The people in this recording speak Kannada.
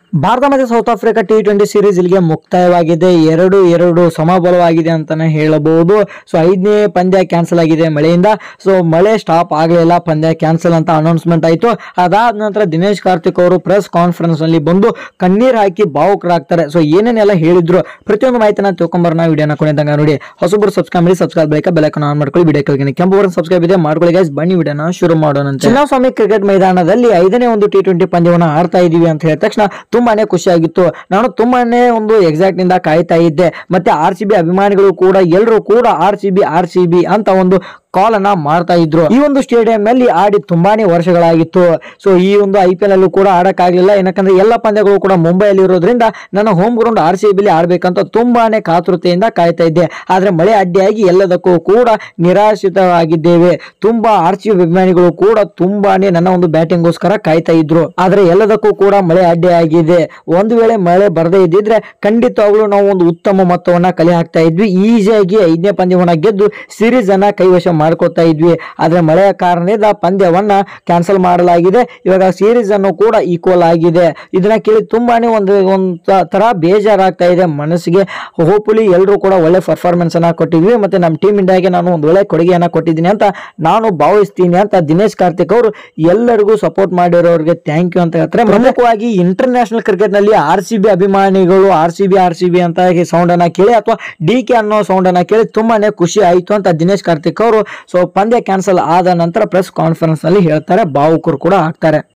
ಭಾರತ ಮತ್ತು South Africa T twenty series ಇಲ್ಲಿಗೆ ಮುಕ್ತಾಯವಾಗಿದೆ ಎರಡು ಎರಡು ಸಮಬಲವಾಗಿದೆ ಅಂತಾನೆ ಹೇಳಬಹುದು ಸೊ ಐದನೇ ಪಂದ್ಯ ಕ್ಯಾನ್ಸಲ್ ಆಗಿದೆ ಮಳೆಯಿಂದ ಸೊ ಮಳೆ ಸ್ಟಾಪ್ ಆಗಲಿಲ್ಲ ಪಂದ್ಯ ಕ್ಯಾನ್ಸಲ್ ಅಂತ ಅನೌನ್ಸ್ಮೆಂಟ್ ಆಯಿತು ಅದಾದ ನಂತರ ದಿನೇಶ್ ಕಾರ್ತಿಕ್ ಅವರು ಪ್ರೆಸ್ ಕಾನ್ಫರೆನ್ಸ್ ನಲ್ಲಿ ಬಂದು ಕಣ್ಣೀರ್ ಹಾಕಿ ಭಾವುಕರಾಗ್ತಾರೆ ಸೊ ಏನೇನೆಲ್ಲ ಹೇಳಿದ್ರು ಪ್ರತಿಯೊಂದು ಮಾಹಿತಿನ ತಿಳ್ಕೊಂಬರೋಣ ವಿಡಿಯೋನ ಕೊನೆದಂಗ ನೋಡಿ ಹೊಸಬರು ಸಬ್ಸ್ಕ್ರೈಬ್ ಮಾಡಿ ಸಬ್ಸ್ಕ್ರೈಬ್ ಬಳಿಕ ಬೆಲಕನ್ನು ಆನ್ ಮಾಡ್ಕೊಳ್ಳಿ ವಿಡಿಯೋ ಕೆಳಗೆ ಕೆಂಪು ಬಟನ್ ಸಬ್ಸ್ಕ್ರೈಬ್ ಇದೆ ಮಾಡ್ಕೊಳ್ಳಿ ಗೈಸ್ ಬನ್ನಿ ವಿಡಿಯೋನ ಶುರು ಮಾಡೋಣ ಚಿನ್ನಸ್ವಾಮಿ ಕ್ರಿಕೆಟ್ ಮೈದಾನದಲ್ಲಿ ಐದನೇ ಒಂದು ಟಿ ಟ್ವೆಂಟಿ ಪಂದ್ಯವನ್ನು ಆಡ್ತಾ ಇದೀವಿ ಅಂತ ಹೇಳಿದ ತಕ್ಷಣ ತುಂಬಾನೇ ಖುಷಿಯಾಗಿತ್ತು ನಾನು ತುಂಬಾನೇ ಒಂದು ಎಕ್ಸಾಕ್ಟ್ ನಿಂದ ಕಾಯ್ತಾ ಇದ್ದೆ ಮತ್ತೆ ಆರ್ ಸಿ ಬಿ ಅಭಿಮಾನಿಗಳು ಕೂಡ ಎಲ್ಲರೂ ಕೂಡ R C B R C B ಅಂತ ಒಂದು ಕಾಲ್ ಅನ್ನ ಮಾಡ್ತಾ ಇದ್ರು ಈ ಒಂದು ಸ್ಟೇಡಿಯಂ ನಲ್ಲಿ ಆಡಿ ತುಂಬಾನೇ ವರ್ಷಗಳಾಗಿತ್ತು ಸೊ ಈ ಒಂದು ಐ ಪಿ ಎಲ್ ಅಲ್ಲೂ ಕೂಡ ಆಡಕ್ಕಾಗ್ಲಿಲ್ಲ ಏನಕ್ಕಂದ್ರೆ ಎಲ್ಲ ಪಂದ್ಯಗಳು ಕೂಡ ಮುಂಬೈಯಲ್ಲಿ ಇರೋದ್ರಿಂದ ನನ್ನ ಹೋಮ್ ಗ್ರೌಂಡ್ ಆರ್ ಸಿ ಬಿಲಿ ಆಡ್ಬೇಕಂತ ತುಂಬಾನೇ ಕಾತುರತೆಯಿಂದ ಕಾಯ್ತಾ ಇದ್ದೆ ಆದ್ರೆ ಮಳೆ ಅಡ್ಡಿಯಾಗಿ ಎಲ್ಲದಕ್ಕೂ ಕೂಡ ನಿರಾಶ್ರಿತವಾಗಿದ್ದೇವೆ ತುಂಬಾ ಆರ್ ಸಿ ಬಿ ಅಭಿಮಾನಿಗಳು ಕೂಡ ತುಂಬಾನೇ ನನ್ನ ಒಂದು ಬ್ಯಾಟಿಂಗ್ಗೋಸ್ಕರ ಕಾಯ್ತಾ ಇದ್ರು ಆದ್ರೆ ಎಲ್ಲದಕ್ಕೂ ಕೂಡ ಮಳೆ ಅಡ್ಡಿಯಾಗಿದೆ ಒಂದು ವೇಳೆ ಮಳೆ ಬರದೇ ಇದ್ದಿದ್ರೆ ಖಂಡಿತವಾಗ್ಲೂ ನಾವು ಒಂದು ಉತ್ತಮ ಮೊತ್ತವನ್ನ ಕಲೆ ಹಾಕ್ತಾ ಇದ್ವಿ ಈಸಿಯಾಗಿ ಐದನೇ ಪಂದ್ಯವನ್ನ ಗೆದ್ದು ಸೀರೀಸ್ ಅನ್ನ ಕೈವಶ ಮಾಡ್ಕೊತಾ ಇದ್ವಿ ಆದ್ರೆ ಮಳೆಯ ಕಾರಣದಿಂದ ಪಂದ್ಯವನ್ನ ಕ್ಯಾನ್ಸಲ್ ಮಾಡಲಾಗಿದೆ ಇವಾಗ ಸೀರೀಸ್ ಅನ್ನು ಕೂಡ ಈಕ್ವಲ್ ಆಗಿದೆ ಇದನ್ನ ಕೇಳಿ ತುಂಬಾನೇ ಒಂದು ಒಂದು ತರ ಬೇಜಾರಾಗ್ತಾ ಇದೆ ಮನಸ್ಸಿಗೆ ಹೋಪ್ಫುಲಿ ಎಲ್ಲರೂ ಕೂಡ ಒಳ್ಳೆ ಪರ್ಫಾರ್ಮೆನ್ಸ್ ಅನ್ನ ಕೊಟ್ಟಿದ್ವಿ ಮತ್ತೆ ನಮ್ಮ ಟೀಮ್ ಇಂಡಿಯಾಗೆ ನಾನು ಒಂದು ಒಳ್ಳೆ ಕೊಡುಗೆಯನ್ನ ಕೊಟ್ಟಿದ್ದೀನಿ ಅಂತ ನಾನು ಭಾವಿಸ್ತೀನಿ ಅಂತ ದಿನೇಶ್ ಕಾರ್ತಿಕ್ ಅವರು ಎಲ್ಲರಿಗೂ ಸಪೋರ್ಟ್ ಮಾಡಿರೋರಿಗೆ ಥ್ಯಾಂಕ್ ಯು ಅಂತ ಹೇಳ್ತಾರೆ ಪ್ರಮುಖವಾಗಿ ಇಂಟರ್ನ್ಯಾಷನಲ್ ಕ್ರಿಕೆಟ್ ನಲ್ಲಿ ಆರ್ ಸಿ ಬಿ ಅಭಿಮಾನಿಗಳು R C B R C B ಅಂತ ಸೌಂಡ್ ಅನ್ನ ಕೇಳಿ ಅಥವಾ ಡಿ ಕೆ ಅನ್ನೋ ಸೌಂಡ್ ಅನ್ನ ಕೇಳಿ ತುಂಬಾನೇ ಖುಷಿ ಆಯ್ತು ಅಂತ ದಿನೇಶ್ ಕಾರ್ತಿಕ್ ಅವರು ಸೊ ಪಂದ್ಯ ಕ್ಯಾನ್ಸಲ್ ಆದ ನಂತರ ಪ್ರೆಸ್ ಕಾನ್ಫರೆನ್ಸ್ ನಲ್ಲಿ ಹೇಳ್ತಾರೆ ಭಾವುಕರು ಕೂಡ ಆಗ್ತಾರೆ